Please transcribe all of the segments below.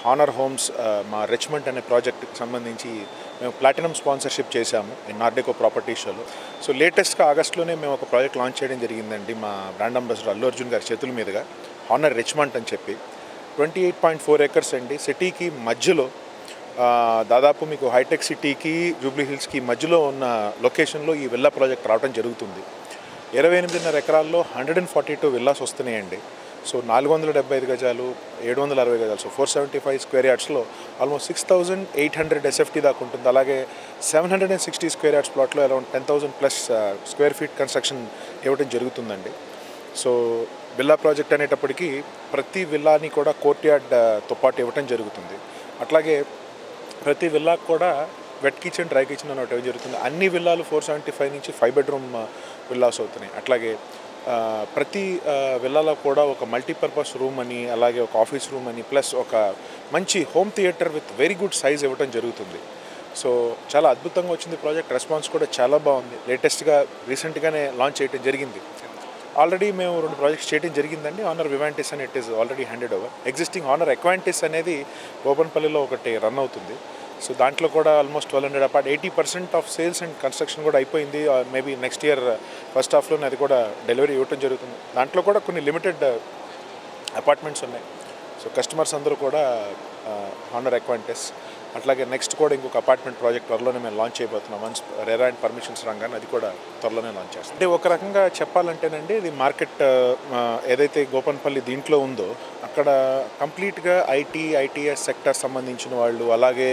honour homes ఆ, మా రిచ్మెంట్ అనే ప్రాజెక్ట్కి సంబంధించి మేము ప్లాటినం స్పాన్సర్షిప్ చేశాము ఈ నార్డెకో ప్రాపర్టీ షోలో సో లేటెస్ట్గా ఆగస్ట్లోనే మేము ఒక ప్రాజెక్ట్ లాంచ్ చేయడం జరిగిందండి మా బ్రాండ్ అంబాసిడర్ అల్లు అర్జున్ గారి చేతుల మీదుగా హానర్ రిచ్మెంట్ అని చెప్పి twenty eight point four acres అండి సిటీకి మధ్యలో ఆ, దాదాపు మీకు హైటెక్ సిటీకి జూబ్లీ హిల్స్కి మధ్యలో ఉన్న లొకేషన్లో ఈ విల్లా ప్రాజెక్ట్ రావడం జరుగుతుంది ఇరవై ఎనిమిదిన్నర ఎకరాల్లో hundred and forty two villas వస్తున్నాయండి సో నాలుగు వందల డెబ్బై ఐదు గజాలు ఏడు వందల అరవై గజాలు so four seventy five square యార్డ్స్లో almost six thousand eight hundred SFT దాకా ఉంటుంది అలాగే seven hundred and sixty square yards ప్లాట్లో around ten thousand plus square feet construction ఇవ్వడం జరుగుతుందండి సో విల్లా ప్రాజెక్ట్ అనేటప్పటికీ ప్రతి విల్లాని కూడా కోర్ట్ యార్డ్తో పాటు ఇవ్వటం జరుగుతుంది అట్లాగే ప్రతి విల్లాకు కూడా వెట్ కిచెన్ డ్రై కిచెన్ అని ఒకటి జరుగుతుంది అన్ని విల్లాలు ఫోర్ సెవెంటీ ఫైవ్ నుంచి ఫైవ్ బెడ్రూమ్ విల్లాస్ అవుతున్నాయి అట్లాగే ఆ, ప్రతి ఆ, విల్లాలో కూడా ఒక మల్టీపర్పస్ రూమ్ అని అలాగే ఒక ఆఫీస్ రూమ్ అని ప్లస్ ఒక మంచి home theatre with very good size ఇవ్వడం జరుగుతుంది సో చాలా అద్భుతంగా వచ్చింది ప్రాజెక్ట్ రెస్పాన్స్ కూడా చాలా బాగుంది లేటెస్ట్గా రీసెంట్గానే లాంచ్ చేయడం జరిగింది ఆల్రెడీ మేము రెండు ప్రాజెక్ట్స్ చేయడం జరిగిందండి ఆనర్ వివాంటిస్ అని it is already handed over existing Honer Aquantis అనేది ఓపెన్పల్లిలో ఒకటి రన్ అవుతుంది సో దాంట్లో కూడా almost twelve hundred apart eighty percent of sales and construction కూడా అయిపోయింది మేబీ నెక్స్ట్ ఇయర్ ఫస్ట్ హాఫ్లోనే అది కూడా డెలివరీ ఇవ్వటం జరుగుతుంది దాంట్లో కూడా కొన్ని లిమిటెడ్ అపార్ట్మెంట్స్ ఉన్నాయి సో కస్టమర్స్ అందరూ కూడా హానర్ ఎక్వాంటిస్ అట్లాగే నెక్స్ట్ కూడా ఇంకొక అపార్ట్మెంట్ ప్రాజెక్ట్ త్వరలోనే మేము లాంచ్ చేయబోతున్నాం వన్స్ రెరా అండ్ పర్మిషన్స్ రాగానే అది కూడా త్వరలోనే లాంచ్ చేస్తాం అంటే ఒక రకంగా చెప్పాలంటేనండి ఇది మార్కెట్ ఆ, ఏదైతే గోపన్పల్లి దీంట్లో ఉందో అక్కడ కంప్లీట్గా ఐటీ ఐటీఎస్ సెక్టర్ సంబంధించిన వాళ్ళు అలాగే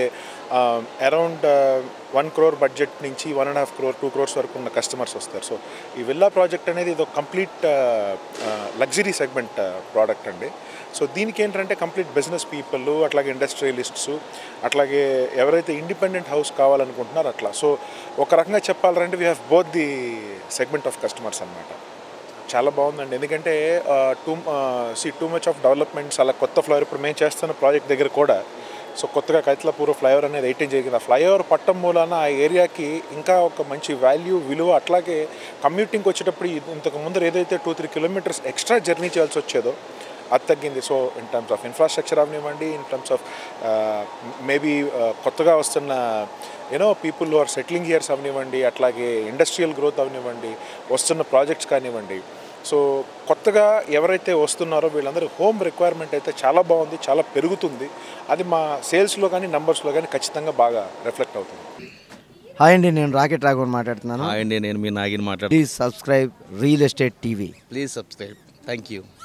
అరౌండ్ వన్ క్రోర్ బడ్జెట్ నుంచి one and half crore two crores వరకు ఉన్న కస్టమర్స్ వస్తారు సో ఈ విల్లా ప్రాజెక్ట్ అనేది ఇది ఒక కంప్లీట్ లగ్జరీ సెగ్మెంట్ ప్రోడక్ట్ అండి సో దీనికి ఏంటంటే కంప్లీట్ బిజినెస్ పీపుల్ అట్లాగే ఇండస్ట్రియలిస్ట్స్ అట్లాగే ఎవరైతే ఇండిపెండెంట్ హౌస్ కావాలనుకుంటున్నారో అట్లా సో ఒక రకంగా చెప్పాలంటే we have both the segment of customers అనమాట చాలా బాగుందండి ఎందుకంటే to see too much of developments అలా కొత్త ఫ్లైఓవర్ ఇప్పుడు మేము చేస్తున్న ప్రాజెక్ట్ దగ్గర కూడా సో కొత్తగా కైతలపూర్ ఫ్లైఓవర్ అనేది ఎయిటీన్ జరిగింది ఆ ఫ్లైఓవర్ పట్టం మూలాన ఆ ఏరియాకి ఇంకా ఒక మంచి వాల్యూ విలువ అట్లాగే కమ్యూటింగ్కి వచ్చేటప్పుడు ఇది ఇంతకు ముందర ఏదైతే two three kilometres extra journey చేయాల్సి వచ్చేదో అది తగ్గింది so in terms of infrastructure అవనివ్వండి ఇన్ టర్మ్స్ ఆఫ్ మేబీ కొత్తగా వస్తున్న you know people are settling years అవనివ్వండి అట్లాగే ఇండస్ట్రియల్ గ్రోత్ అవనివ్వండి వస్తున్న ప్రాజెక్ట్స్ కానివ్వండి సో కొత్తగా ఎవరైతే వస్తున్నారో వీళ్ళందరూ హోమ్ రిక్వైర్మెంట్ అయితే చాలా బాగుంది చాలా పెరుగుతుంది అది మా సేల్స్లో కానీ నంబర్స్లో కానీ ఖచ్చితంగా బాగా రిఫ్లెక్ట్ అవుతుంది హాయ్ అండి నేను రాకెట్ రాఘవన్ మాట్లాడుతున్నాను హాయ్ అండి నేను మీ నాగిని మాట్లాడు please subscribe real estate TV please subscribe thank you